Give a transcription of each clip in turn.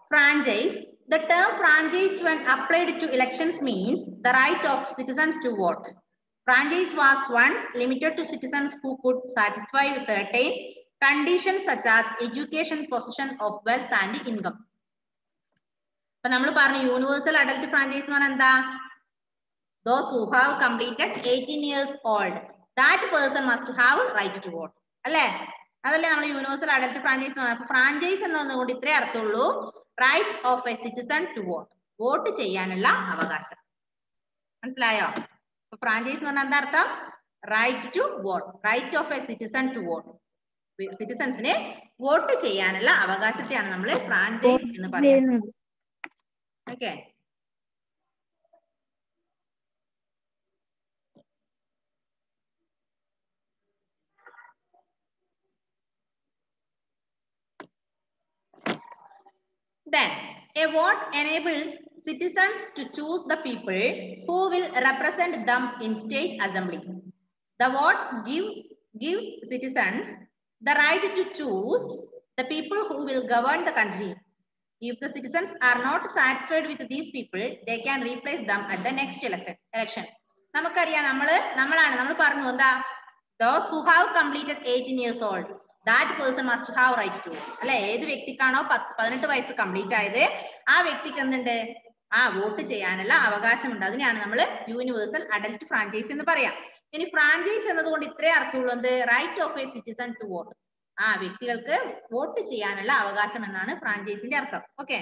franchise, the term franchise when applied to elections means the right of citizens to vote. Franchise was once limited to citizens who could satisfy certain conditions such as education, possession of wealth and income. അപ്പൊ നമ്മൾ പറഞ്ഞു universal adult franchise എന്ന് പറഞ്ഞാൽ എന്താ those who have completed eighteen years old that person must have right to vote അല്ലേ അതല്ലേ നമ്മൾ universal adult franchise എന്ന് പറയുന്നത് ഫ്രാഞ്ചൈസ് എന്നതുകൊണ്ട് ഇത്രേ അർത്ഥമുള്ളൂ right of a citizen to vote vote ചെയ്യാനുള്ള അവകാശം മനസ്സിലായോ അപ്പൊ ഫ്രാഞ്ചൈസ് എന്ന് പറഞ്ഞാൽ എന്താ അർത്ഥം right to vote right of a citizen to vote സിറ്റിസൺസിന് വോട്ട് ചെയ്യാനുള്ള അവകാശത്തെയാണ് നമ്മൾ ഫ്രാഞ്ചൈസ് എന്ന് പറയുന്നത് okay Then, a vote enables citizens to choose the people who will represent them in state assemblies. The vote give, gives citizens the right to choose the people who will govern the country. If the citizens are not satisfied with these people, they can replace them at the next election. election. നമുക്കറിയാം നമ്മള് നമ്മളാണ് നമ്മൾ പറഞ്ഞു എന്താ those who have completed eighteen years old that person must have right to അല്ലെ ഏത് വ്യക്തിക്കാണോ പത്ത് പതിനെട്ട് വയസ്സ് കംപ്ലീറ്റ് ആയത് ആ വ്യക്തിക്ക് എന്തുണ്ട് ആ വോട്ട് ചെയ്യാനുള്ള അവകാശമുണ്ട് അതിനെയാണ് നമ്മൾ യൂണിവേഴ്സൽ അഡൽട്ട് ഫ്രാഞ്ചൈസ് എന്ന് പറയാം ഇനി ഫ്രാഞ്ചൈസ് എന്നതുകൊണ്ട് ഇത്രേ അർത്ഥമുള്ളൂ എന്ത് right of a citizen to vote ആ വ്യക്തികൾക്ക് വോട്ട് ചെയ്യാനുള്ള അവകാശം എന്നാണ് ഫ്രാഞ്ചൈസിന്റെ അർത്ഥം ഓക്കെ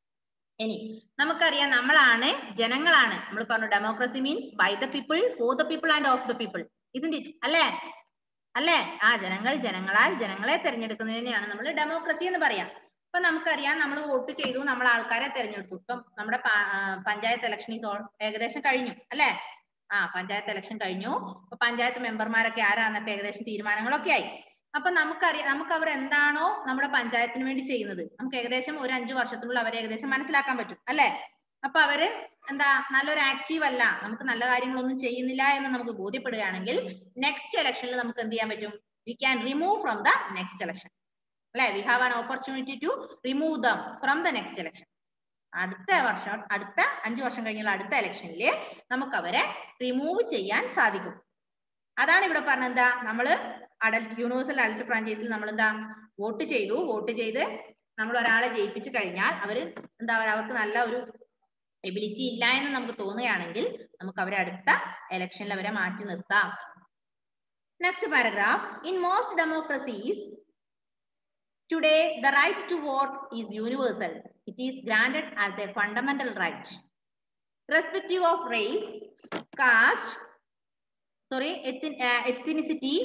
ഇനി നമുക്കറിയാം നമ്മളാണ് ജനങ്ങളാണ് നമ്മൾ പറഞ്ഞു democracy means by the people for the people and of the people isn't it അല്ലേ അല്ലേ ആ ജനങ്ങൾ ജനങ്ങളാൽ ജനങ്ങളെ തെരഞ്ഞെടുക്കുന്നതിനെയാണ് നമ്മൾ ഡെമോക്രസി എന്ന് പറയാം ഇപ്പൊ നമുക്കറിയാം നമ്മൾ വോട്ട് ചെയ്തു നമ്മൾ ആൾക്കാരെ തെരഞ്ഞെടുത്തു ഇപ്പം നമ്മുടെ പഞ്ചായത്ത് ഇലക്ഷൻ ഈസ് ഏകദേശം കഴിഞ്ഞു അല്ലേ ആ പഞ്ചായത്ത് ഇലക്ഷൻ കഴിഞ്ഞു ഇപ്പൊ പഞ്ചായത്ത് മെമ്പർമാരൊക്കെ ആരാന്നൊക്കെ ഏകദേശം തീരുമാനങ്ങളൊക്കെ ആയി അപ്പൊ നമുക്കറിയാം നമുക്ക് അവർ എന്താണോ നമ്മുടെ പഞ്ചായത്തിന് വേണ്ടി ചെയ്യുന്നത് നമുക്ക് ഏകദേശം ഒരു അഞ്ചു വർഷത്തിനുള്ളിൽ അവരെ ഏകദേശം മനസ്സിലാക്കാൻ പറ്റും അല്ലെ അപ്പൊ അവര് എന്താ നല്ലൊരു ആക്റ്റീവ് അല്ല നമുക്ക് നല്ല കാര്യങ്ങളൊന്നും ചെയ്യുന്നില്ല എന്ന് നമുക്ക് ബോധ്യപ്പെടുകയാണെങ്കിൽ നെക്സ്റ്റ് ഇലക്ഷനിൽ നമുക്ക് എന്ത് ചെയ്യാൻ പറ്റും we can remove from the next election അല്ലെ we have an opportunity to remove them from the next election അടുത്ത വർഷം അടുത്ത അഞ്ചു വർഷം കഴിഞ്ഞുള്ള അടുത്ത ഇലക്ഷനിൽ നമുക്ക് അവരെ റിമൂവ് ചെയ്യാൻ സാധിക്കും അതാണ് ഇവിടെ പറഞ്ഞ എന്താ നമ്മള് അഡൽട്ട് യൂണിവേഴ്സൽ അഡൽട്ട് ഫ്രാഞ്ചൈസിൽ നമ്മൾ എന്താ വോട്ട് ചെയ്തു വോട്ട് ചെയ്ത് നമ്മൾ ഒരാളെ ജയിപ്പിച്ചു കഴിഞ്ഞാൽ അവര് എന്താ പറയുക അവർക്ക് നല്ല ഒരു എബിലിറ്റി ഇല്ല എന്ന് നമുക്ക് തോന്നുകയാണെങ്കിൽ നമുക്ക് അവരെ അടുത്ത ഇലക്ഷനിൽ അവരെ മാറ്റി നിർത്താം next paragraph in most democracies today the right to vote is universal it is granted as a fundamental right respective of race caste sorry ethnic, uh, ethnicity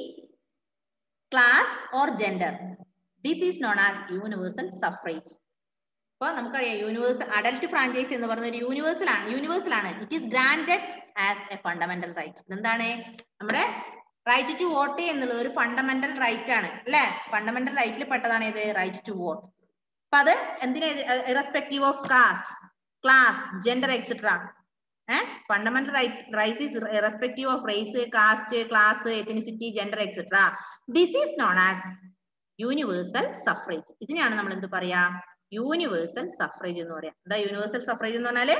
class or gender this is known as universal suffrage അപ്പൊ നമുക്കറിയാം universal adult franchise എന്ന് പറയുന്ന ഒരു universal ആണ് universal ആണ് it is granted as a fundamental right എന്താണ് നമ്മുടെ right to vote എന്നുള്ളത് ഒരു ഫണ്ടമെന്റൽ റൈറ്റ് ആണ് അല്ലെ ഫണ്ടമെന്റൽ റൈറ്റിൽ പെട്ടതാണ് ഇത് റൈറ്റ് ടു വോട്ട് അപ്പൊ അത് എന്തിനാ irrespective of caste class gender etcetera fundamental right right is respective of race caste class ethnicity gender etcetera this is known as universal suffrage ഇതിനെയാണ് നമ്മൾ എന്ത് പറയാ യൂണിവേഴ്സൽ സഫറേജ് എന്ന് പറയാം എന്താ യൂണിവേഴ്സൽ സഫറേജ് എന്ന് പറഞ്ഞാല്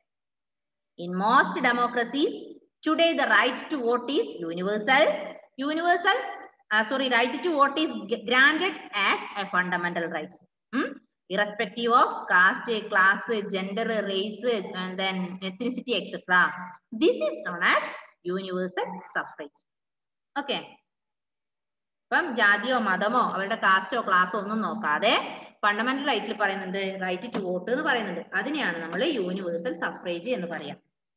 in most democracies today the right to vote is universal universal sorry right to vote is granted as a fundamental rights irrespective of caste, class, gender, race, and then ethnicity, etc. This is known as universal suffrage. Okay. ഇപ്പം ജാതിയോ മതമോ അവരുടെ കാസ്റ്റോ ക്ലാസ്സോ ഒന്നും നോക്കാതെ fundamental റൈറ്റിൽ പറയുന്നുണ്ട് right to vote എന്ന് പറയുന്നുണ്ട് അതിനെയാണ് നമ്മൾ യൂണിവേഴ്സൽ സഫറേജ് എന്ന് പറയാം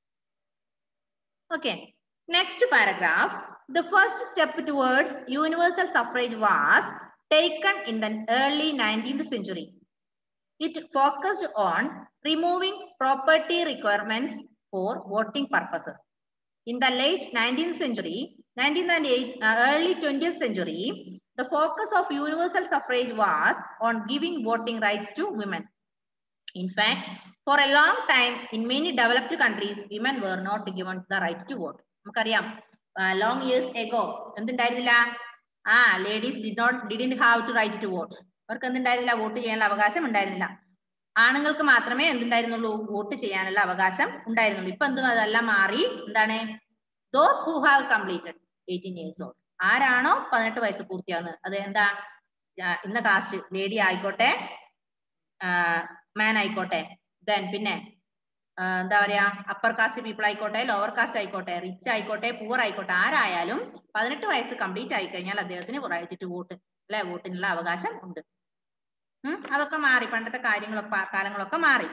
okay next paragraph the first step towards universal suffrage was taken in the early nineteenth century It focused on removing property requirements for voting purposes. In the late 19th century, 19th and uh, early 20th century, the focus of universal suffrage was on giving voting rights to women. In fact, for a long time, in many developed countries, women were not given the right to vote. നമുക്കറിയാം long years ago എന്തുണ്ടായിരുന്നില്ല ആ ladies did not didn't have to right to vote അവർക്ക് എന്തുണ്ടായിരുന്നില്ല vote ചെയ്യാനുള്ള അവകാശം ഉണ്ടായിരുന്നില്ല ആണുങ്ങൾക്ക് മാത്രമേ എന്തുണ്ടായിരുന്നുള്ളൂ വോട്ട് ചെയ്യാനുള്ള അവകാശം ഉണ്ടായിരുന്നുള്ളൂ ഇപ്പൊ എന്തും അതെല്ലാം മാറി എന്താണ് those who have completed eighteen years old ആരാണോ പതിനെട്ട് വയസ്സ് പൂർത്തിയാകുന്നത് അത് എന്താ ആ, ഇന്ന കാസ്റ്റ് ലേഡി ആയിക്കോട്ടെ മാൻ ആയിക്കോട്ടെ ദെൻ പിന്നെ ആ, എന്താ പറയാ അപ്പർ കാസ്റ്റ് പീപ്പിൾ ആയിക്കോട്ടെ ലോവർ കാസ്റ്റ് ആയിക്കോട്ടെ റിച്ച് ആയിക്കോട്ടെ പുവർ ആയിക്കോട്ടെ ആരായാലും പതിനെട്ട് വയസ്സ് കംപ്ലീറ്റ് ആയി കഴിഞ്ഞാൽ അദ്ദേഹത്തിന് റൈറ്റ് ടു വോട്ട് അല്ലെ വോട്ടിനുള്ള അവകാശം ഉണ്ട് ഉം അതൊക്കെ മാറി പണ്ടത്തെ കാര്യങ്ങളൊക്കെ കാലങ്ങളൊക്കെ മാറി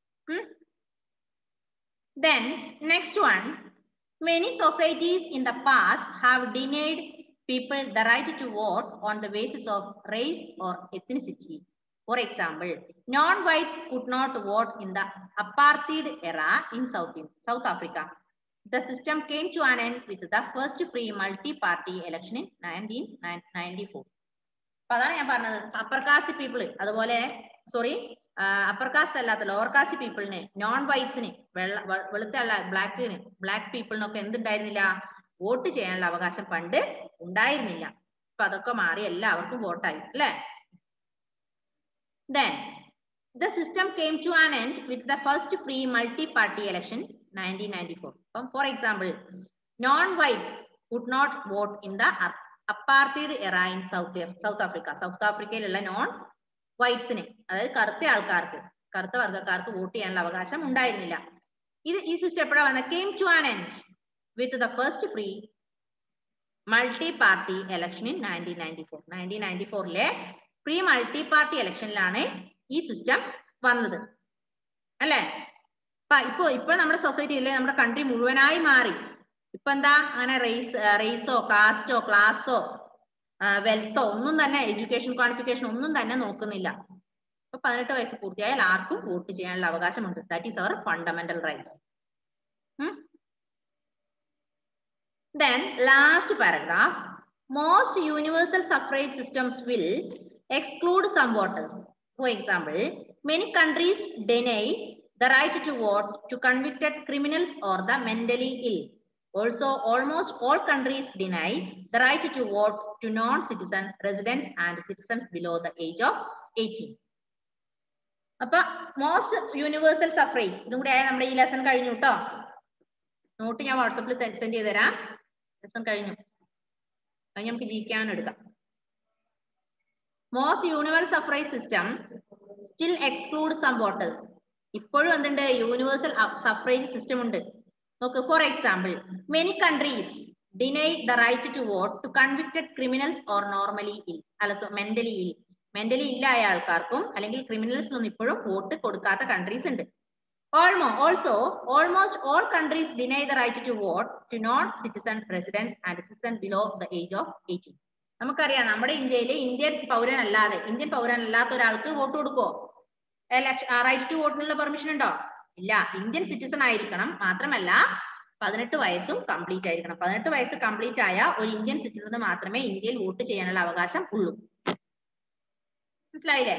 then next one many societies in the past have denied people the right to vote on the basis of race or ethnicity. For example, non-whites could not vote in the apartheid era in South, South Africa. The system came to an end with the first free multi-party election in 1994. അപ്പൊ അതാണ് ഞാൻ പറഞ്ഞത് upper caste people അതുപോലെ sorry upper caste അല്ലാത്ത lower caste പീപ്പിളിന് non വൈറ്റ്സിന് വെള്ള വെ- വെളുത്തുള്ള ബ്ലാക്കിന് ബ്ലാക്ക് പീപ്പിളിനൊക്കെ എന്തുണ്ടായിരുന്നില്ല വോട്ട് ചെയ്യാനുള്ള അവകാശം പണ്ട് ഉണ്ടായിരുന്നില്ല അപ്പൊ അതൊക്കെ മാറി എല്ലാവർക്കും വോട്ടായി അല്ലേ Then, the system came to an end with the first free multi-party election 1994. Um, for example, non-whites could not vote in the ap- apartheid era in South, Af- South Africa. South ആഫ്രിക്കയിലുള്ള non വൈറ്റ്സിന് അതായത് കറുത്ത ആൾക്കാർക്ക് കറുത്ത വർഗ്ഗക്കാർക്ക് vote ചെയ്യാനുള്ള അവകാശം ഉണ്ടായിരുന്നില്ല ഇത് ഈ സിസ്റ്റം എപ്പോഴാ വന്ന came to an end with the first free multi party election in nineteen ninety four nineteen ninety ഫോറിലെ പ്രീ മൾട്ടി പാർട്ടി ഇലക്ഷനിലാണ് ഈ സിസ്റ്റം വന്നത് അല്ലേ അപ്പൊ ഇപ്പൊ ഇപ്പൊ നമ്മുടെ സൊസൈറ്റിയിലെ നമ്മുടെ കൺട്രി മുഴുവനായി മാറി ഇപ്പൊ എന്താ അങ്ങനെ റേസ് റേസോ കാസ്റ്റോ ക്ലാസ്സോ വെൽത്തോ ഒന്നും തന്നെ എഡ്യൂക്കേഷൻ ക്വാളിഫിക്കേഷൻ ഒന്നും തന്നെ നോക്കുന്നില്ല ഇപ്പൊ പതിനെട്ട് വയസ്സ് പൂർത്തിയായാൽ ആർക്കും വോട്ട് ചെയ്യാനുള്ള അവകാശമുണ്ട് that is our fundamental rights Then last paragraph, most universal suffrage systems will exclude some voters. For example, many countries deny the right to vote to convicted criminals or the mentally ill. Also, almost all countries deny the right to vote to non-citizen residents and citizens below the age of 18. അപ്പൊ most universal suffrage ഇതും കൂടി ആയ നമ്മുടെ ഈ lesson കഴിഞ്ഞു കേട്ടോ not ഞാൻ വാട്സപ്പിൽ സെൻഡ് ചെയ്ത് തരാം ലെസൺ കഴിഞ്ഞു അത് നമുക്ക് ജീവിക്കാൻ എടുക്കാം most universal suffrage system still exclude some voters ഇപ്പോഴും എന്തുണ്ട് യൂണിവേഴ്സൽ സഫറേജ് സിസ്റ്റം ഉണ്ട് നോക്ക് for example many countries deny the right to vote to convicted criminals or normally ill അല്ല മെന്റലി ഇൽ മെന്റലി ഇല്ലായ ആൾക്കാർക്കും അല്ലെങ്കിൽ ക്രിമിനൽസിനൊന്നും ഇപ്പോഴും വോട്ട് കൊടുക്കാത്ത കൺട്രീസ് ഉണ്ട് ഓൾമോ also almost all countries deny the right to vote to non citizen residents and citizen below the age of eighteen നമുക്കറിയാം നമ്മുടെ ഇന്ത്യയിലെ ഇന്ത്യൻ പൗരനല്ലാതെ ഇന്ത്യൻ പൗരനല്ലാത്ത ഒരാൾക്ക് വോട്ട് കൊടുക്കുവോ റൈറ്റ് ടു വോട്ടിനുള്ള പെർമിഷൻ ഉണ്ടോ ഇല്ല ഇന്ത്യൻ സിറ്റിസൺ ആയിരിക്കണം മാത്രമല്ല പതിനെട്ട് വയസ്സും കംപ്ലീറ്റ് ആയിരിക്കണം പതിനെട്ട് വയസ്സ് കംപ്ലീറ്റ് ആയ ഒരു ഇന്ത്യൻ സിറ്റിസണ് മാത്രമേ ഇന്ത്യയിൽ വോട്ട് ചെയ്യാനുള്ള അവകാശം ഉള്ളൂ മനസ്സിലായില്ലേ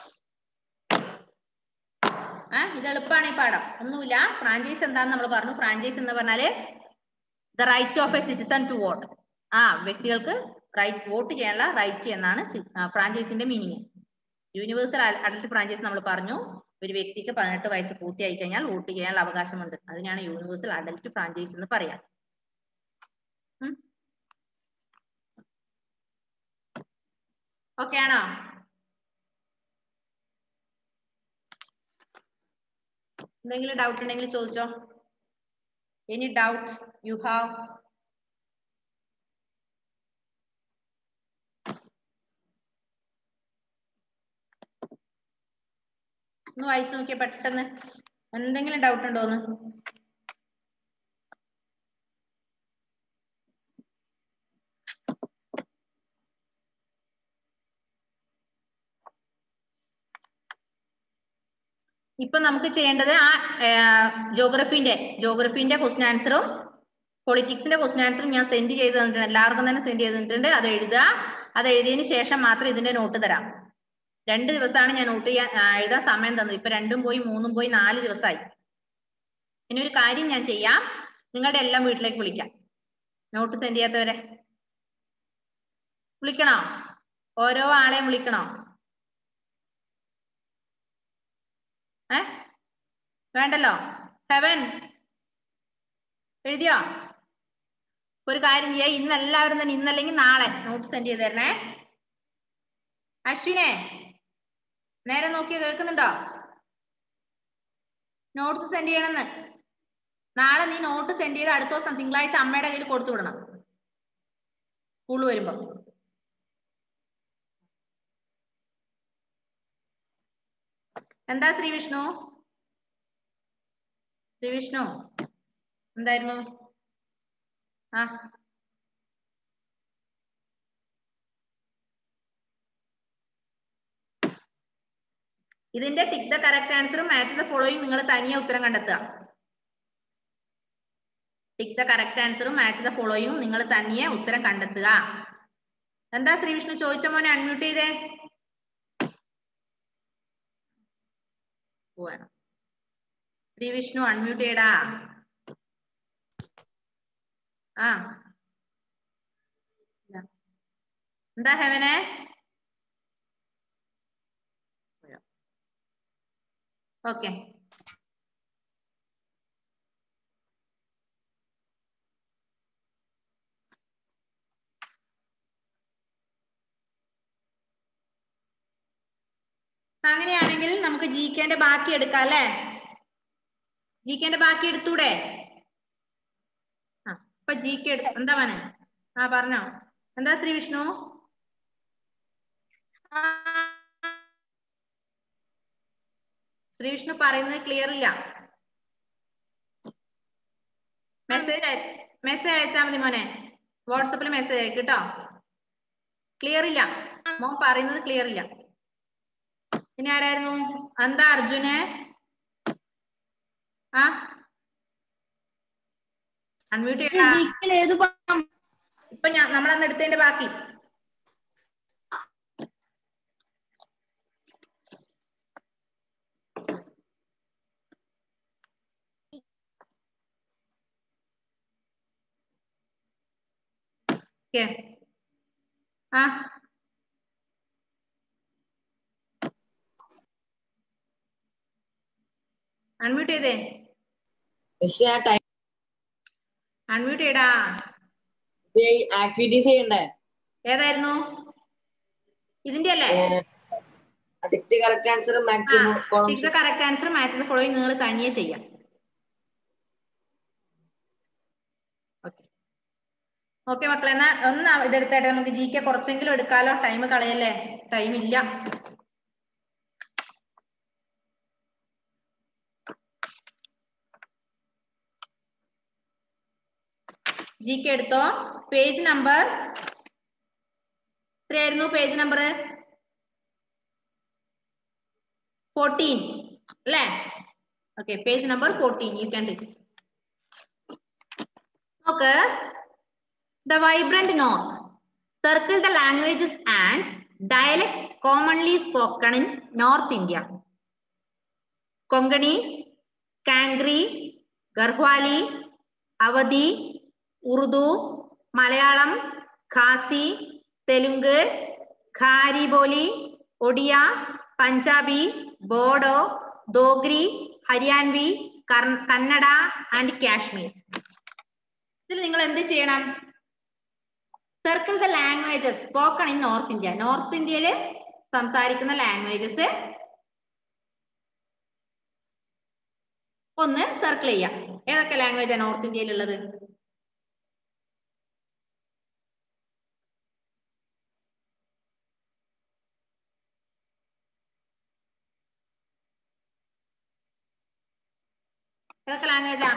ആ ഇത് എളുപ്പമാണ് ഈ പാഠം ഒന്നുമില്ല ഫ്രാഞ്ചൈസ് എന്താന്ന് നമ്മൾ പറഞ്ഞു ഫ്രാഞ്ചൈസ് എന്ന് പറഞ്ഞാല് the right of a citizen to vote ആ വ്യക്തികൾക്ക് റൈറ്റ് വോട്ട് ചെയ്യാനുള്ള റൈറ്റ് എന്നാണ് ഫ്രാഞ്ചൈസിന്റെ മീനിങ് യൂണിവേഴ്സൽ അഡൽട്ട് ഫ്രാഞ്ചൈസ് നമ്മൾ പറഞ്ഞു ഒരു വ്യക്തിക്ക് പതിനെട്ട് വയസ്സ് പൂർത്തിയായി കഴിഞ്ഞാൽ വോട്ട് ചെയ്യാനുള്ള അവകാശമുണ്ട് അതിനാണ് യൂണിവേഴ്സൽ അഡൽട്ട് ഫ്രാഞ്ചൈസ് എന്ന് പറയാം ഓക്കെ ആണോ എന്തെങ്കിലും ഡൗട്ട് ഉണ്ടെങ്കിൽ ചോദിച്ചോ എനി ഡൗട്ട് യു ഹാവ് ഒന്ന് വായിച്ചു നോക്കിയ പെട്ടെന്ന് എന്തെങ്കിലും ഡൗട്ട് ഉണ്ടോന്ന് ഇപ്പൊ നമുക്ക് ചെയ്യേണ്ടത് ആ ജോഗ്രഫിന്റെ ജോഗ്രഫിന്റെ ക്വസ്റ്റ്യൻ ആൻസറും പൊളിറ്റിക്സിന്റെ ക്വസ്റ്റ്യൻ ആൻസറും ഞാൻ സെൻഡ് ചെയ്ത് തന്നിട്ടുണ്ട് എല്ലാവർക്കും തന്നെ സെൻഡ് ചെയ്ത് തന്നിട്ടുണ്ട് അത് എഴുതുക അത് എഴുതിയതിന് ശേഷം മാത്രം ഇതിന്റെ നോട്ട് തരാം രണ്ട് ദിവസമാണ് ഞാൻ നോട്ട് ചെയ്യാൻ ആ, എഴുതാൻ സമയം തന്നത് ഇപ്പൊ രണ്ടും പോയി മൂന്നും പോയി നാല് ദിവസമായി ഇനി ഒരു കാര്യം ഞാൻ ചെയ്യാം നിങ്ങളുടെ എല്ലാം വീട്ടിലേക്ക് വിളിക്കാം നോട്ട് സെൻഡ് ചെയ്യാത്തവരെ വിളിക്കണോ ഓരോ ആളെയും വിളിക്കണോ ഏ വേണ്ടല്ലോ ഹെവൻ എഴുതിയോ ഒരു കാര്യം ചെയ്യാം ഇന്ന് എല്ലാവരും തന്നെ ഇന്നല്ലെങ്കിൽ നാളെ നോട്ട് സെൻഡ് ചെയ്ത് തരണേ അശ്വിനെ നേരെ നോക്കി കേൾക്കുന്നുണ്ടോ നോട്ട്സ് സെൻഡ് ചെയ്യണമെന്ന് നാളെ നീ നോട്ട് സെൻഡ് ചെയ്ത് അടുത്ത ദിവസം തിങ്കളാഴ്ച അമ്മയുടെ കയ്യിൽ കൊടുത്തു വിടണം സ്കൂൾ വരുമ്പോ എന്താ ശ്രീ വിഷ്ണു ശ്രീ വിഷ്ണു എന്തായിരുന്നു ആ ഇതിന്റെ ടിക് ദ കറക്റ്റ് ആൻസറും മാച്ച് ദ ഫോളോയിങ് നിങ്ങൾ തനിയെ ഉത്തരം കണ്ടെത്തുക ടിക് ദ കറക്റ്റ് ആൻസറും മാച്ച് ദ ഫോളോയിങ് നിങ്ങൾ തനിയെ ഉത്തരം കണ്ടെത്തുക എന്താ ശ്രീ വിഷ്ണു ചോദിച്ച മോനെ അൺമ്യൂട്ട് ചെയ്തേ പോവാണ് ശ്രീ വിഷ്ണു അൺമ്യൂട്ട് ചെയ്യടാ ആ ഇല്ല. എന്താ ഹെവനെ ഓക്കെ അങ്ങനെയാണെങ്കിൽ നമുക്ക് ജി കെന്റെ ബാക്കി എടുക്കാം അല്ലേ ജി കെന്റെ ബാക്കി എടുത്തൂടെ ആ ഇപ്പൊ ജി കെ എന്താ മോനെ ആ പറഞ്ഞോ എന്താ ശ്രീ വിഷ്ണു ശ്രീ വിഷ്ണു പറയുന്നത് ക്ലിയർ ഇല്ല മെസ്സേജ് മെസ്സേജ് അയച്ചാ മതി മോനെ വാട്സപ്പിൽ മെസ്സേജ് അയക്ക് കേട്ടോ ക്ലിയർ ഇല്ല മോൻ പറയുന്നത് ക്ലിയർ ഇല്ല ഇനി ആരായിരുന്നു എന്താ അർജുന് ആ അൺമ്യൂട്ട് ചെയ്യടാ ഏത് ഇപ്പൊ ഞാൻ നമ്മളന്ന് എടുത്തതിന്റെ ബാക്കി ഓക്കെ ആ അൺമ്യൂട്ട് ചെയ്തേ പക്ഷെ ആ ടൈം അൺമ്യൂട്ട് ചെയ്യടാ ആക്ടിവിറ്റീസ് ചെയ്യണ്ടേ ഏതായിരുന്നു ഇതിന്റെ അല്ലേ tick correct answer maximum tick the correct answer match the following നിങ്ങൾ തനിയെ ചെയ്യാം ഓക്കെ ഓക്കെ മക്കളെ എന്നാ ഒന്ന് ഇതെടുത്തേട്ടെ നമുക്ക് ജി കെ കുറച്ചെങ്കിലും എടുക്കാലോ ടൈം കളയല്ലേ ടൈം ഇല്ല ജി കെ എടുത്തോ പേജ് നമ്പർ എത്രയായിരുന്നു പേജ് നമ്പർ ഫോർട്ടീൻ അല്ലേ okay page number fourteen you can take നോക്ക് the vibrant north circle the languages and dialects commonly spoken in North India Konkani Kangri Garhwali Awadhi Urdu Malayalam Khasi Telugu ഖാരിബോലി Odia Punjabi Bodo Dogri Haryanvi കർ- Kannada and Kashmir ഇതിൽ നിങ്ങൾ എന്ത് ചെയ്യണം circle the languages spoken in North India North ഇന്ത്യയില് സംസാരിക്കുന്ന languages ഒന്ന് സർക്കിൾ ചെയ്യാം ഏതൊക്കെ ലാംഗ്വേജാണ് നോർത്ത് ഇന്ത്യയിലുള്ളത് ഏതൊക്കെ ലാംഗ്വേജാ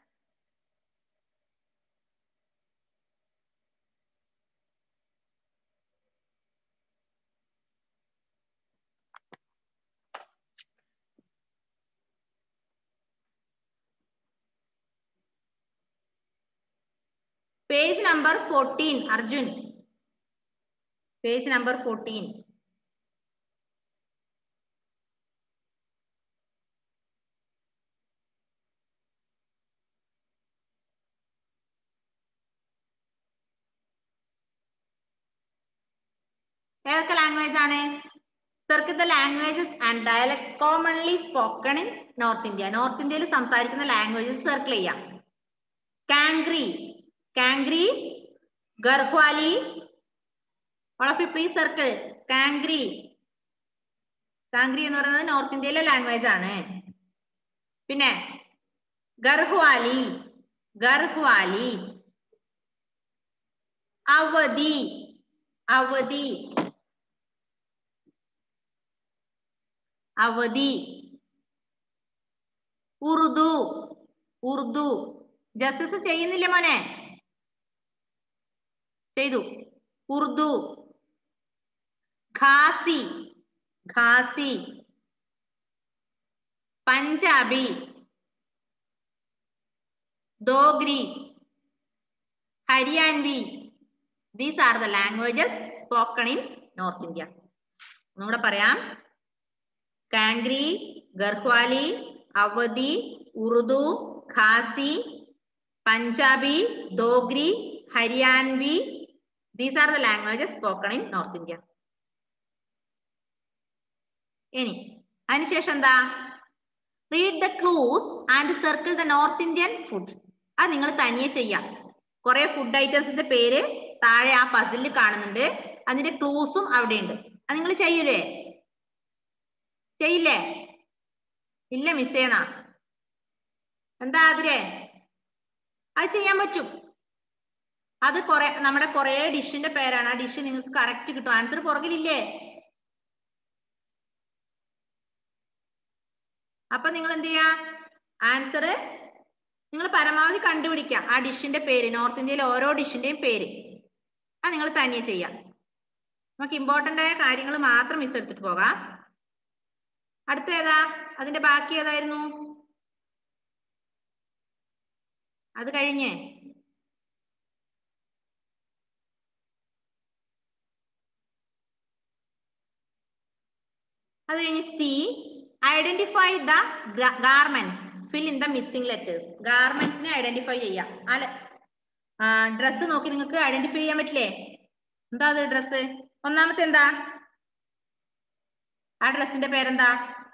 page number fourteen Arjun page number fourteen ഏതൊക്കെ ലാംഗ്വേജ് ആണ് circle the languages and dialects commonly spoken in North India North ഇന്ത്യയിൽ സംസാരിക്കുന്ന ലാംഗ്വേജസ് സർക്കിൾ ചെയ്യാം Kangri Kangri Garhwali all of you please circle Kangri Kangri എന്ന് പറയുന്നത് നോർത്ത് ഇന്ത്യയിലെ ലാംഗ്വേജ് ആണ് പിന്നെ ഗർഹ്വാലി ഗർഹ്വാലി അവധി അവധി അവധി ഉറുദു ഉറുദു ജസ്റ്റിസ് ചെയ്യുന്നില്ല മോനെ ചെയ്തു Urdu Khasi Khasi Punjabi Dogri Haryanvi these are the languages spoken in North India ഒന്നുകൂടെ പറയാം Kangri Garhwali Awadhi Urdu Khasi Punjabi Dogri Haryanvi these are the languages spoken in North India ഇനി അതിനുശേഷം എന്താ read the clues and circle the North Indian food അത് നിങ്ങൾ തനിയെ ചെയ്യാം കുറെ ഫുഡ് ഐറ്റംസിന്റെ പേര് താഴെ ആ പസിലിൽ കാണുന്നുണ്ട് അതിന്റെ ക്ലൂസും അവിടെ ഉണ്ട് അത് നിങ്ങൾ ചെയ്യൂലേ ചെയ്യില്ലേ ഇല്ല മിസ്സേന്നാ എന്താ അതിരെ അത് ചെയ്യാൻ പറ്റും അത് കുറെ നമ്മുടെ കുറെ ഡിഷിന്റെ പേരാണ് ആ ഡിഷ് നിങ്ങൾക്ക് കറക്റ്റ് കിട്ടും ആൻസർ പുറകിലില്ലേ അപ്പൊ നിങ്ങൾ എന്ത് ചെയ്യാ ആൻസർ നിങ്ങൾ പരമാവധി കണ്ടുപിടിക്കാം ആ ഡിഷിന്റെ പേര് നോർത്ത് ഇന്ത്യയിലെ ഓരോ ഡിഷിന്റെയും പേര് അത് നിങ്ങൾ തനിയെ ചെയ്യാം നമുക്ക് ഇമ്പോർട്ടന്റ് ആയ കാര്യങ്ങൾ മാത്രം മിസ് എടുത്തിട്ട് പോകാം അടുത്ത ഏതാ അതിന്റെ ബാക്കി ഏതായിരുന്നു അത് കഴിഞ്ഞ് അത് കഴിഞ്ഞ് C identify the garments fill in the missing letters ഗാർമെന്റ്സിനെ ഐഡന്റിഫൈ ചെയ്യാം അല്ല ഡ്രസ്സ് നോക്കി നിങ്ങൾക്ക് ഐഡന്റിഫൈ ചെയ്യാൻ പറ്റില്ലേ എന്താ അത് ഡ്രസ്സ് ഒന്നാമത്തെ എന്താ ആ ഡ്രസ്സിന്റെ പേരെന്താ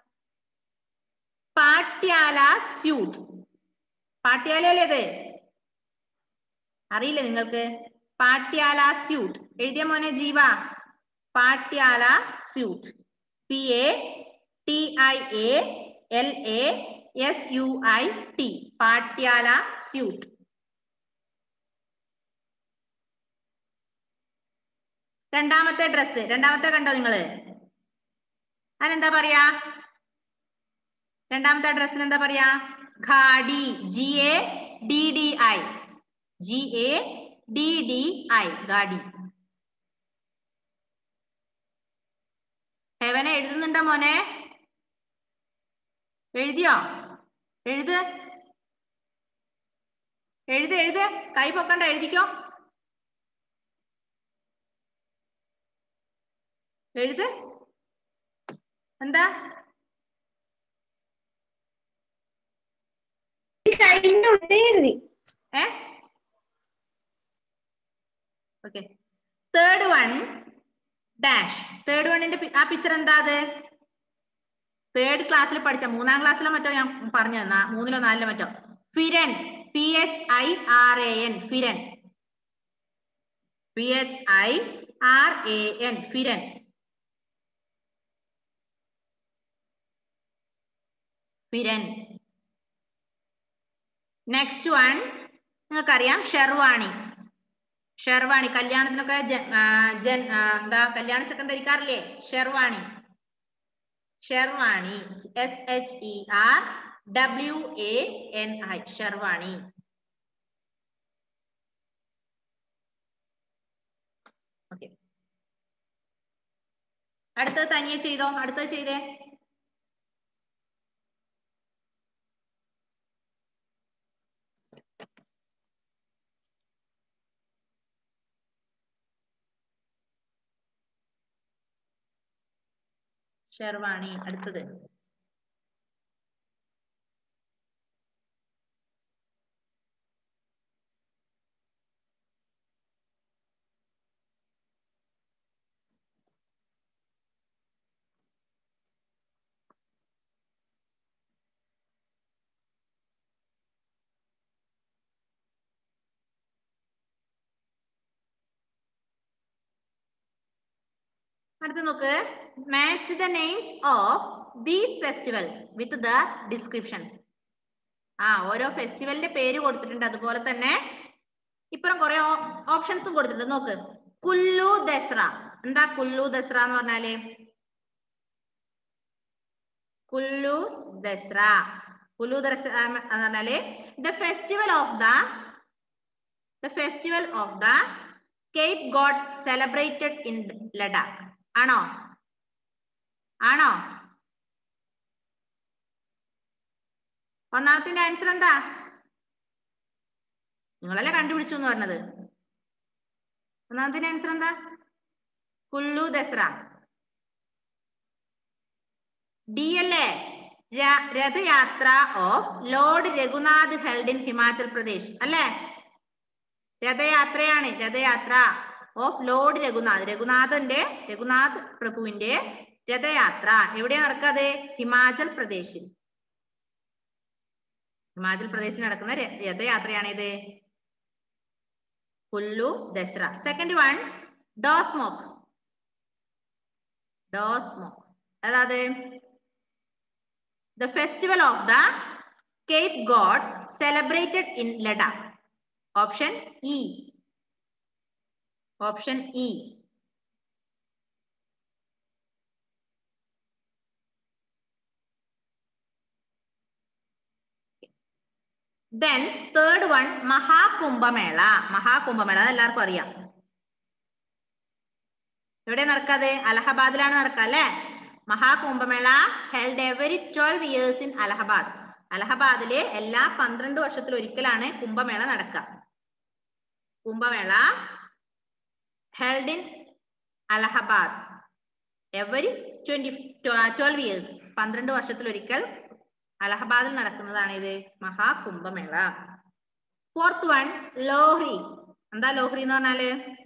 പാട്യാല സ്യൂട്ട് പാട്യാലയല്ലേ ഇത് അറിയില്ലേ നിങ്ങൾക്ക് പാട്യാല സ്യൂട്ട് എഴുതിയ മോനെ Jeeva Patiala suit P A T I A L A S U I T Patiala suit രണ്ടാമത്തെ ഡ്രസ്സ് രണ്ടാമത്തെ കണ്ടോ നിങ്ങള് അതിനെന്താ പറയാ രണ്ടാമത്തെ ഡ്രസ്സിന് എന്താ പറയാ Gaddi G A D D I G A D D I Gaddi ഹെവന എഴുതുന്നുണ്ടോ മോനെ എഴുതിയോ എഴുത് എഴുത് എഴുത് കൈ പൊക്കണ്ട എഴുതിക്കോ എഴുത് എന്താ ഏ okay third one dash third വണ്ണിന്റെ ആ പിക്ചർ എന്താ അത് തേർഡ് ക്ലാസ്സിൽ പഠിച്ച മൂന്നാം ക്ലാസ്സിലോ മറ്റോ ഞാൻ പറഞ്ഞു മൂന്നിലോ നാലിലോ മറ്റോ Pheran P H I R A N Pheran P H I R A N Pheran Pheran next one നിങ്ങൾക്കറിയാം ഷെർവാണി ഷെർവാണി കല്യാണത്തിനൊക്കെ ജൻ എന്താ കല്യാണ ചെക്കൻ ധരിക്കാറില്ലേ Sherwani Sherwani S H E R W A N I Sherwani okay അടുത്തത് തനിയെ ചെയ്തോ അടുത്തത് ചെയ്തേ ഷെർവാണി അടുത്തത് അടുത്ത നോക്ക് match the names of these festivals with the descriptions ആ ഓരോ ഫെസ്റ്റിവലിന്റെ പേര് കൊടുത്തിട്ടുണ്ട് അതുപോലെ തന്നെ ഇപ്പുറം കുറെ ഓപ്ഷൻസും കൊടുത്തിട്ടുണ്ട് നോക്ക് കുല്ലു ദസ്ര എന്താ കുല്ലു ദസ്ര എന്ന് പറഞ്ഞാല് കുല്ലു ദസ്ര കുല്ലു ദസ്ര എന്ന് പറഞ്ഞാല് the festival of the the festival of the scapegoat celebrated in Ladakh ആണോ ആണോ ഒന്നാമത്തിന്റെ ആൻസർ എന്താ നിങ്ങളല്ലേ കണ്ടുപിടിച്ചു എന്ന് പറഞ്ഞത് ഒന്നാമത്തിന്റെ ആൻസർ എന്താ കുല്ലു ദസ്ര ഡി അല്ലേ ര- Rathyatra of Lord Raghunath held in Himachal Pradesh അല്ലേ രഥയാത്രയാണ് രഥയാത്ര ഓഫ് ലോർഡ് രഘുനാഥ് രഘുനാഥന്റെ രഘുനാഥ് പ്രഭുവിന്റെ രഥയാത്ര എവിടെയാ നടക്കാതെ ഹിമാചൽ പ്രദേശിൽ ഹിമാചൽ പ്രദേശിൽ നടക്കുന്ന ര- രഥയാത്രയാണ് ഇത് കുല്ലു ദസ്ര സെക്കൻഡ് വൺ ഡോസ്മോക്ക് ഡോസ്മോക്ക് അതായത് the festival of the scapegoat celebrated in Ladakh option E option E then third one Maha Kumbh Mela Maha Kumbh Mela അത് എല്ലാവർക്കും അറിയാം എവിടെ നടക്കാതെ അലഹബാദിലാണ് നടക്കുക അല്ലെ Maha Kumbh Mela held every twelve years in Allahabad അലഹബാദിലെ എല്ലാ പന്ത്രണ്ട് വർഷത്തിൽ ഒരിക്കലാണ് കുംഭമേള നടക്കുക Kumbh Mela held in Allahabad every twenty twelve years പന്ത്രണ്ട് വർഷത്തിൽ ഒരിക്കൽ അലഹബാദിൽ നടക്കുന്നതാണ് ഇത് മഹാകുംഭമേള ഫോർത്ത് വൺ ലോഹ്രി എന്താ ലോഹ്രി എന്ന് പറഞ്ഞാല്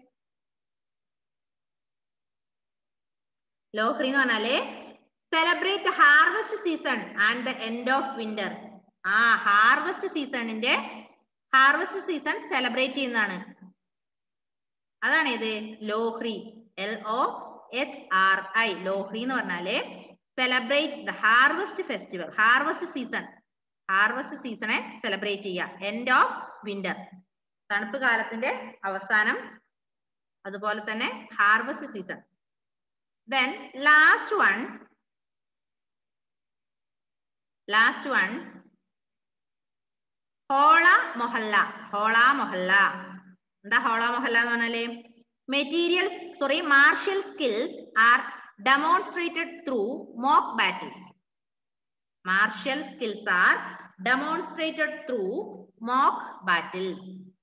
ലോഹ്രി എന്ന് പറഞ്ഞാല് celebrate harvest season and the end of winter ആ ഹാർവെസ്റ്റ് സീസണിന്റെ ഹാർവെസ്റ്റ് സീസൺ സെലിബ്രേറ്റ് ചെയ്യുന്നതാണ് അതാണ് ഇത് Lohri L O H R I Lohri എന്ന് പറഞ്ഞാല് celebrate the harvest festival harvest season harvest സീസണെ സെലിബ്രേറ്റ് ചെയ്യുക എൻഡ് ഓഫ് വിന്റർ തണുപ്പ് കാലത്തിന്റെ അവസാനം അതുപോലെ തന്നെ harvest season then last one last one Hola Mohalla Hola Mohalla എന്താ ഹോള മൊഹല്ല എന്ന് പറഞ്ഞാല് material sorry martial skills are demonstrated through mock battles. Martial skills are demonstrated through mock battles.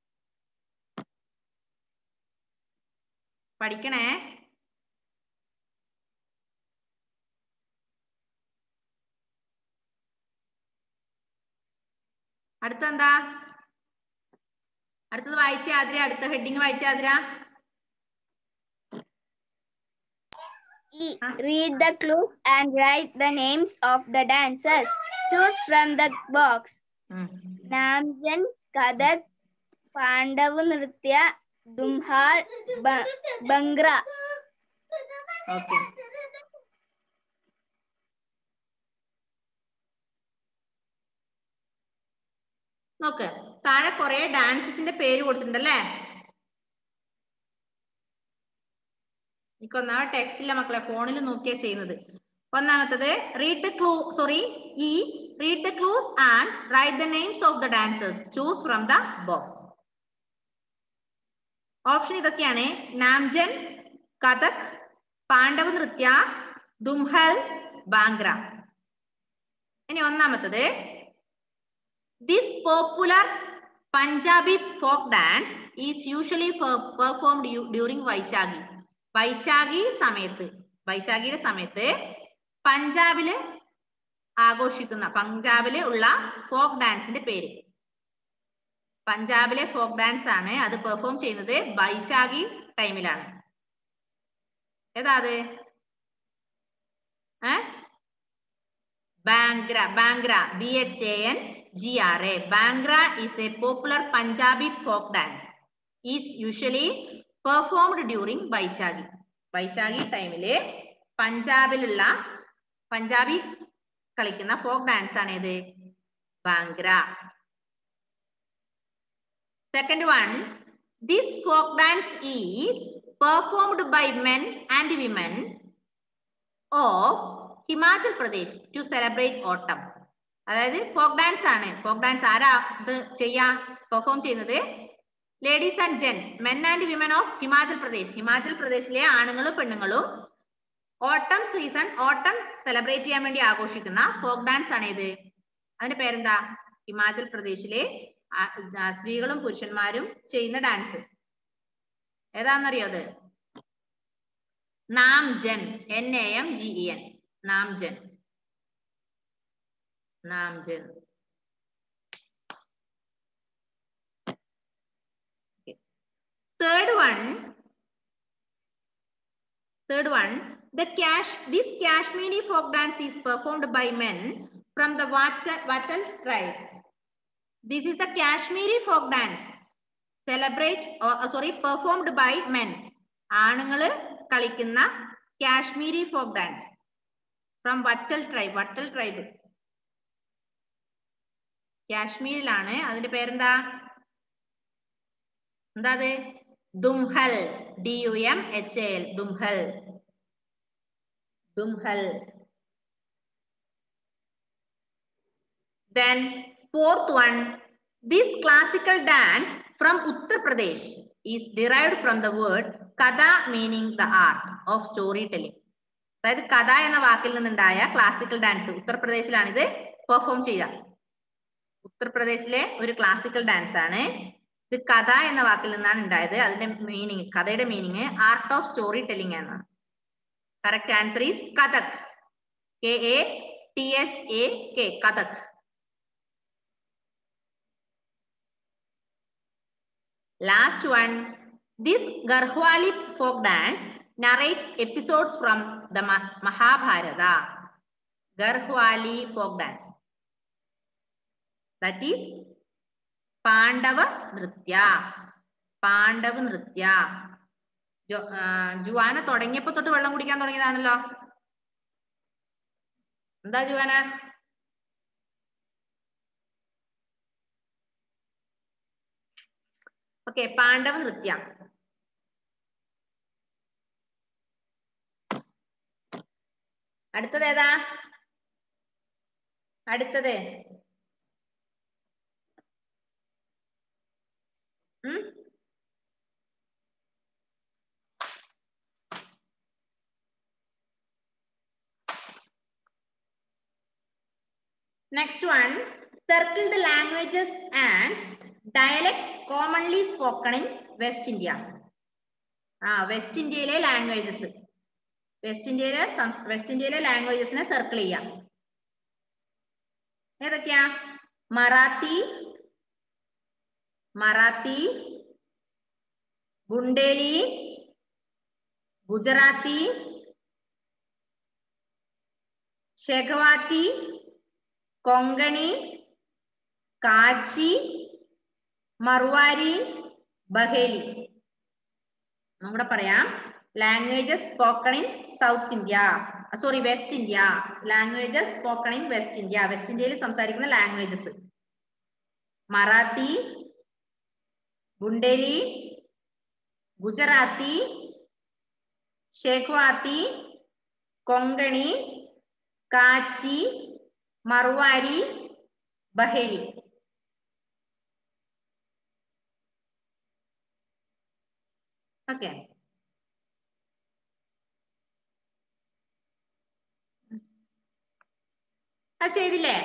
പഠിക്കണേ അടുത്തെന്താ അടുത്തത് വായിച്ച ആതിര അടുത്ത ഹെഡിങ് വായിച്ച Athira E. Read the clues and write the names of the dancers. Choose from the box. ഉം. Namjan, Kathak, Pandav Nritya, Dumhal, ba- Bangra. Okay നോക്ക് താഴെ കുറെ ഡാൻസസിന്റെ പേര് കൊടുത്തിട്ടുണ്ടല്ലേ എനിക്കൊന്നാ ടെക്സ്റ്റില്ല മക്കളെ ഫോണിൽ നോക്കിയാ ചെയ്യുന്നത് ഒന്നാമത്തത് read the clue sorry E read the clues and write the names of the dancers choose from the box option ഇതൊക്കെയാണ് നാംജൻ കഥക് പാണ്ഡവ നൃത്യ ദുംഹൽ ബാംഗ്ര ഇനി ഒന്നാമത്തത് this popular Punjabi folk dance is usually performed during Vaisakhi Vaisakhi സമയത്ത് വൈശാഖിയുടെ സമയത്ത് പഞ്ചാബില് ആഘോഷിക്കുന്ന പഞ്ചാബില് ഉള്ള ഫോക്ക് ഡാൻസിന്റെ പേര് പഞ്ചാബിലെ ഫോക്ക് ഡാൻസ് ആണ് അത് പെർഫോം ചെയ്യുന്നത് വൈശാഖി ടൈമിലാണ് ഏതാ അത് ഏ Bhangra Bhangra B H A N G R A Bhangra is a popular Punjabi folk dance is usually performed during Vaisakhi Vaisakhi ടൈമില് പഞ്ചാബിലുള്ള പഞ്ചാബി കളിക്കുന്ന ഫോക്ക് ഡാൻസ് ആണ് ഏത് Bhangra second one this folk dance is performed by men and women of Himachal Pradesh to celebrate autumn അതായത് folk dance ആണ് folk dance ആരാ ഇത് ചെയ്യാ പെർഫോം ചെയ്യുന്നത് ladies and gents men and women of Himachal Pradesh Himachal പ്രദേശിലെ ആണുങ്ങളും പെണ്ണുങ്ങളും ഓട്ടം സീസൺ ഓട്ടം സെലിബ്രേറ്റ് ചെയ്യാൻ വേണ്ടി ആഘോഷിക്കുന്ന ഫോക്ക് ഡാൻസ് ആണ് ഇത് അതിന്റെ പേരെന്താ ഹിമാചൽ പ്രദേശിലെ ആ- ആ സ്ത്രീകളും പുരുഷന്മാരും ചെയ്യുന്ന ഡാൻസ് ഏതാണെന്നറിയോ അത് Namgen N A M G E N Namgen Namgen third one third one the cash this kashmiri folk dance is performed by men from the Vatal, Vatal tribe this is the kashmiri folk dance celebrate or uh, sorry performed by men ആണുങ്ങള് കളിക്കുന്ന Kashmiri folk dance from Wattal tribe Wattal tribe കാശ്മീരിലാണ് അതിന്റെ പേരെന്താ എന്താ അത് Dumhal D U M H A L Dumhal Dumhal then fourth one this classical dance from uttar pradesh is derived from the word kada meaning the art of storytelling അതായത് കഥ എന്ന വാക്കിൽ നിന്നുണ്ടായ ക്ലാസിക്കൽ ഡാൻസ് ഉത്തർപ്രദേശിലാണ് ഇത് പെർഫോം ചെയ്യുക ഉത്തർപ്രദേശിലെ ഒരു ക്ലാസിക്കൽ ഡാൻസ് ആണ് ഇത് കഥ എന്ന വാക്കിൽ നിന്നാണ് ഉണ്ടായത് അതിന്റെ മീനിങ് കഥയുടെ meaning art of story telling എന്നാണ് correct answer is Kathak K A T H A K Kathak last one this Garhwali folk dance narrates episodes from the Ma- Mahabharata. Garhwali folk dance. That is Pandava Nritya Pandava Nritya ജോ- ആ, ജുവാന തുടങ്ങിയപ്പോ തൊട്ട് വെള്ളം കുടിക്കാൻ തുടങ്ങിയതാണല്ലോ എന്താ ജുവാന ഓക്കെ പാണ്ഡവ നൃത്യ അടുത്തത് ഏതാ അടുത്തത് ഉം Next one, circle the languages and dialects commonly spoken in West India. ആ വെസ്റ്റ് ഇന്ത്യയിലെ ലാംഗ്വേജസ് വെസ്റ്റ് ഇന്ത്യയിലെ സംസ്- വെസ്റ്റ് ഇന്ത്യയിലെ ലാംഗ്വേജസിനെ സർക്കിൾ ചെയ്യാം ഏതൊക്കെയാ മറാത്തി മറാത്തി ബുണ്ടേലി ഗുജറാത്തി ഷെഖവാത്തി കൊങ്കണി കാച്ചി മറുവാരി ബഹേലി നമ്മുടെ പറയാം languages spoken in south India sorry west India languages spoken in west India west ഇന്ത്യയിൽ സംസാരിക്കുന്ന ലാംഗ്വേജസ് മറാത്തി ബുണ്ടേലി ഗുജറാത്തി ഷേഖ്വാത്തി കൊങ്കണി കാച്ചി മറുവാരി ബഹേലി ഓക്കെ അത് ചെയ്തില്ലേ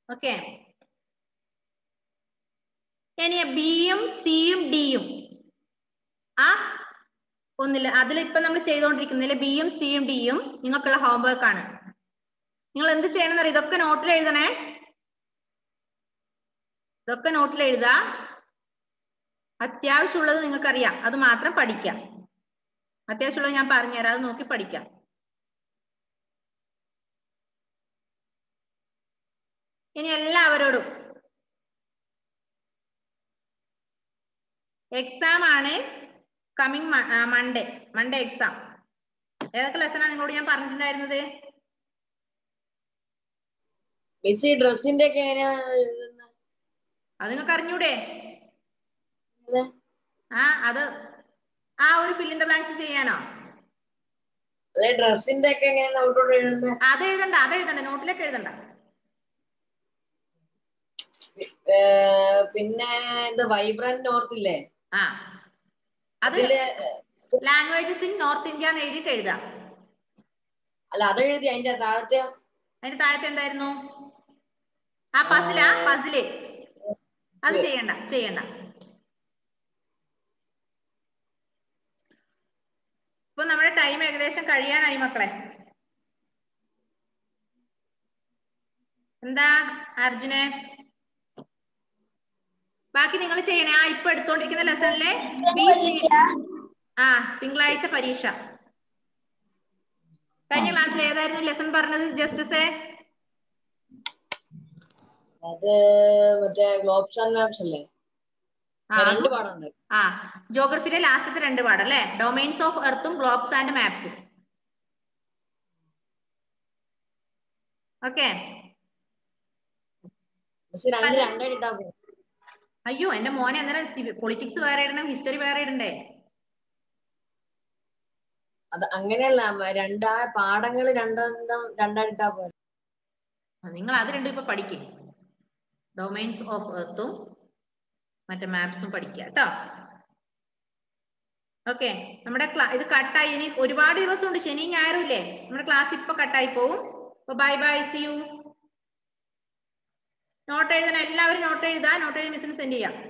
ഓക്കെ ഇനി ബിയും സിയും ഡിയും ആ ഒന്നില്ല അതിൽ ഇപ്പൊ നമ്മൾ ചെയ്തുകൊണ്ടിരിക്കുന്നില്ല ബിയും സിയും ഡിയും നിങ്ങൾക്കുള്ള ഹോംവർക്ക് ആണ് നിങ്ങൾ എന്ത് ചെയ്യണമെന്ന് അറിയാം ഇതൊക്കെ നോട്ടിൽ എഴുതണേ ഇതൊക്കെ നോട്ടിൽ എഴുതാ അത്യാവശ്യമുള്ളത് നിങ്ങൾക്കറിയാം അത് മാത്രം പഠിക്കാം അത്യാവശ്യമുള്ളത് ഞാൻ പറഞ്ഞുതരാം അത് നോക്കി പഠിക്കാം ഇനി എല്ലാവരോടും എക്സാം ആണ് കമ്മിങ് മൺഡേ മൺഡേ എക്സാം ഏതൊക്കെ ലെസണാണ് നിങ്ങളോട് ഞാൻ പറഞ്ഞിട്ടുണ്ടായിരുന്നത് മിസ് ഈ ഡ്രസ്സിന്റെ ഒക്കെ എങ്ങനെയാ എഴുതുന്നെ? അത് നിങ്ങൾക്ക് അറിഞ്ഞൂടെ ഇത്? ആ അത് ആ ഒരു ഫില്ലിന്റെ ബ്ലാങ്ക്സ് ചെയ്യാനോ അല്ലെ ഡ്രസ്സിന്റെ ഒക്കെ എങ്ങനെയാണ് ഔട്ടോട്ട് എഴുതുന്നത് അത് എഴുതണ്ട അത് എഴുതണ്ട നോട്ടിലേക്ക് എഴുതണ്ട പിന്നെ ഇത് വൈബ്രന്റ് നോർത്ത് ഇല്ലേ ആ അത് അതില് ലാംഗ്വേജസ് ഇൻ നോർത്ത് ഇന്ത്യ എന്ന് എഴുതിയിട്ട് എഴുതാം അല്ല അത് എഴുതി അതിന്റെ താഴത്തെ അതിന്റെ താഴത്തെ എന്തായിരുന്നു ആ പസിലാ പസില് അത് ചെയ്യണ്ട ചെയ്യണ്ട ഇപ്പൊ നമ്മുടെ ടൈം ഏകദേശം കഴിയാനായി മക്കളെ എന്താ അർജുനെ ബാക്കി നിങ്ങൾ ചെയ്യണേ ആ ഇപ്പൊ എടുത്തോണ്ടിരിക്കുന്ന ലെസണിലെ ആ തിങ്കളാഴ്ച പരീക്ഷ കഴിഞ്ഞ ക്ലാസ്സിൽ ഏതായിരുന്നു ലെസൺ പറഞ്ഞത് ജസ്റ്റസേ അത് മറ്റേ ഗ്ലോബ്സ് ആൻഡ് മാപ്സ് അല്ലേ ആ രണ്ട് അത് പാടുണ്ട് ആ ജോഗ്രഫിയിലെ ലാസ്റ്റത്തെ രണ്ട് പാഠം അല്ലെ ഡൊമൈൻസ് ഓഫ് എർത്തും ഗ്ലോബ്സ് ആൻഡ് മാപ്സും ഓക്കെ മിസ് രണ്ട് രണ്ടായിട്ട് ഇട്ടാ പോരെ. അയ്യോ എന്റെ മോനെ അന്നേരം പൊളിറ്റിക്സ് വേറെ ഇടണം ഹിസ്റ്ററി വേറെ ഇടണ്ടേ അത് അങ്ങനെയല്ല മ- രണ്ടാ പാഠങ്ങൾ രണ്ടെണ്ണം രണ്ടായിട്ട് ഇട്ടാ പോലെ ആ, നിങ്ങൾ അത് രണ്ടും ഇപ്പൊ പഠിക്കും ഡൊമൈൻസ് ഓഫ് എർത്തും മറ്റേ മാപ്സും പഠിക്കുക കേട്ടോ ഓക്കെ നമ്മുടെ ക്ലാ- ഇത് കട്ടായി ഇനി ഒരുപാട് ദിവസം ഉണ്ട് ശനി ഞായറും ഇല്ലേ നമ്മുടെ ക്ലാസ് ഇപ്പൊ കട്ടായി പോവും അപ്പൊ bye bye see you note എഴുതണം എല്ലാവരും നോട്ട് എഴുതാ നോട്ട് എഴുതി മിസ്സിന് സെൻഡ് ചെയ്യാം